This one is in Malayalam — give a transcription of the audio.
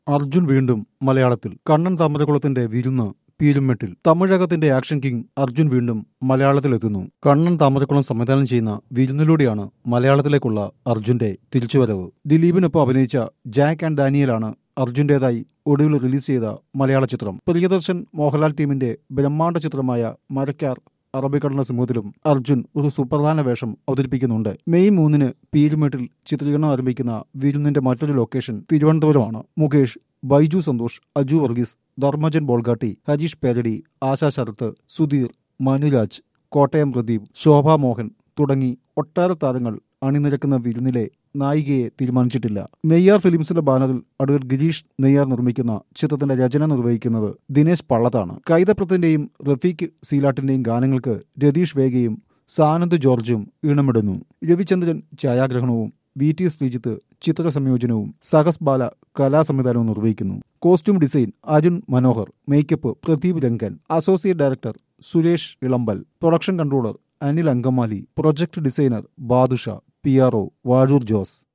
അർജുൻ വീണ്ടും മലയാളത്തിൽ കണ്ണൻ താമരക്കുളത്തിന്റെ വിരുന്ന് പീരുമെട്ടിൽ തമിഴകത്തിന്റെ ആക്ഷൻ കിങ് അർജുൻ വീണ്ടും മലയാളത്തിലെത്തുന്നു കണ്ണൻ താമരക്കുളം സംവിധാനം ചെയ്യുന്ന വിരുന്നിലൂടെയാണ് മലയാളത്തിലേക്കുള്ള അർജുന്റെ തിരിച്ചുവരവ് ദിലീപിനൊപ്പം അഭിനയിച്ച ജാക്ക് ആൻഡ് ഡാനിയലാണ് അർജുന്റേതായി ഒടുവിൽ റിലീസ് ചെയ്ത മലയാള ചിത്രം പ്രിയദർശൻ മോഹൻലാൽ ടീമിന്റെ ബ്രഹ്മാണ്ഡ ചിത്രമായ മരക്കാർ അറബിക്കടല സിംഹത്തിലും അർജുൻ ഒരു സുപ്രധാന വേഷം അവതരിപ്പിക്കുന്നുണ്ട് മെയ് മൂന്നിന് പീരുമേട്ടിൽ ചിത്രീകരണം ആരംഭിക്കുന്ന വിരുന്നിന്റെ മറ്റൊരു ലൊക്കേഷൻ തിരുവനന്തപുരമാണ് മുകേഷ് ബൈജു സന്തോഷ് അജു വർഗീസ് ധർമ്മജൻ ബോൾഗാട്ടി ഹരീഷ് പേരടി ആശാ ശരത്ത് സുധീർ മനുരാജ് കോട്ടയം പ്രദീപ് ശോഭാ മോഹൻ തുടങ്ങി ഒട്ടേറെ താരങ്ങൾ അണിനിരക്കുന്ന വിരുന്നിലെ നായികയെ തീരുമാനിച്ചിട്ടില്ല നെയ്യാർ ഫിലിംസിന്റെ ബാനറിൽ അഡ്വക്കേറ്റ് ഗിരീഷ് നെയ്യാർ നിർമ്മിക്കുന്ന ചിത്രത്തിന്റെ രചന നിർവഹിക്കുന്നത് ദിനേശ് പള്ളത്താണ് കൈതപ്രത്തിന്റെയും റഫീഖ് സീലാട്ടിന്റെയും ഗാനങ്ങൾക്ക് രതീഷ് വേഗയും സാനന്ദ് ജോർജും ഈണമിടുന്നു രവിചന്ദ്രൻ ഛായാഗ്രഹണവും വി ടി ശ്രീജിത്ത് ചിത്ര സംയോജനവും സഹസ് ബാല കലാസംവിധാനവും നിർവഹിക്കുന്നു costume design Arun Manohar makeup Pradeep Rangan associate director Suresh Elambal production controller Anil Angamaly project designer Badusha P R O Vazhoor Jose